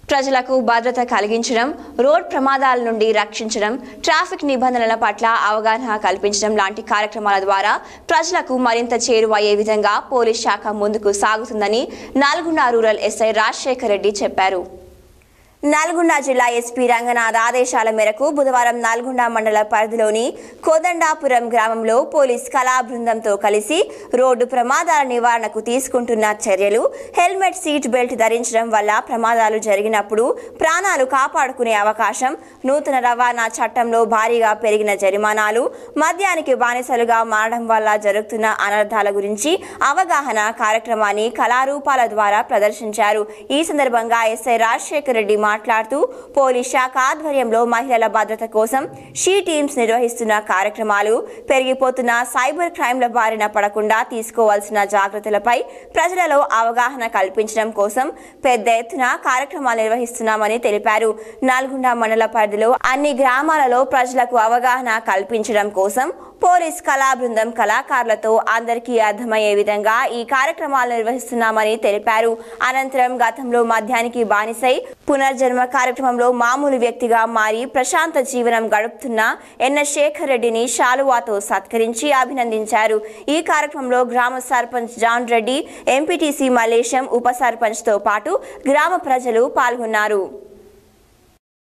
ప్రజలకు భద్రత కలిగించడం రోడ్ ప్రమాదాల నుండి రక్షించడం ట్రాఫిక్ నిబంధనల పట్ల అవగాహన కల్పించడం లాంటి కార్యక్రమాల ద్వారా ప్రజలకు మరింత చేరువయ్యే విధంగా పోలీస్ శాఖ ముందుకు సాగుతుందని నల్గొండ రూరల్ ఎస్ఐ రాజశేఖర్ రెడ్డి చెప్పారు నల్గొండ జిల్లా ఎస్పీ రంగనాథ్ ఆదేశాల మేరకు బుధవారం నల్గొండ మండల పరిధిలోని కోదండాపురం గ్రామంలో పోలీస్ కళా బృందంతో కలిసి రోడ్డు ప్రమాదాల నివారణకు తీసుకుంటున్న చర్యలు హెల్మెట్ సీట్ బెల్ట్ ధరించడం వల్ల ప్రమాదాలు జరిగినప్పుడు ప్రాణాలు కాపాడుకునే అవకాశం నూతన రవాణా చట్టంలో భారీగా పెరిగిన జరిమానాలు మద్యానికి బానిసలుగా మారడం వల్ల జరుగుతున్న అనర్థాల గురించి అవగాహన కార్యక్రమాన్ని కళారూపాల ద్వారా ప్రదర్శించారు ఈ సందర్భంగా ఎస్ఐ రాజశేఖర్ రెడ్డి మాట్లాడుతూ పోలీస్ శాఖ ఆధ్వర్యంలో మహిళల భద్రత కోసం షీ టీమ్స్ నిర్వహిస్తున్న కార్యక్రమాలు పెరిగిపోతున్న సైబర్ క్రైమ్ల బారిన పడకుండా తీసుకోవాల్సిన జాగ్రత్తలపై ప్రజలలో అవగాహన కల్పించడం కోసం పెద్ద ఎత్తున కార్యక్రమాలు నిర్వహిస్తున్నామని తెలిపారు నల్గొండ మండల పరిధిలో అన్ని గ్రామాలలో ప్రజలకు అవగాహన కల్పించడం కోసం పోలీస్ కళా బృందం కళాకారులతో అందరికీ అర్థమయ్యే విధంగా ఈ కార్యక్రమాలు నిర్వహిస్తున్నామని తెలిపారు అనంతరం గతంలో మద్యానికి బానిసై పునర్జన్మ కార్యక్రమంలో మామూలు వ్యక్తిగా మారి ప్రశాంత జీవనం గడుపుతున్న ఎన్న శేఖర్ రెడ్డిని శాలువాతో సత్కరించి అభినందించారు ఈ కార్యక్రమంలో గ్రామ సర్పంచ్ జాన్ రెడ్డి ఎంపీటీసీ మల్లేశం ఉప సర్పంచ్తో పాటు గ్రామ ప్రజలు పాల్గొన్నారు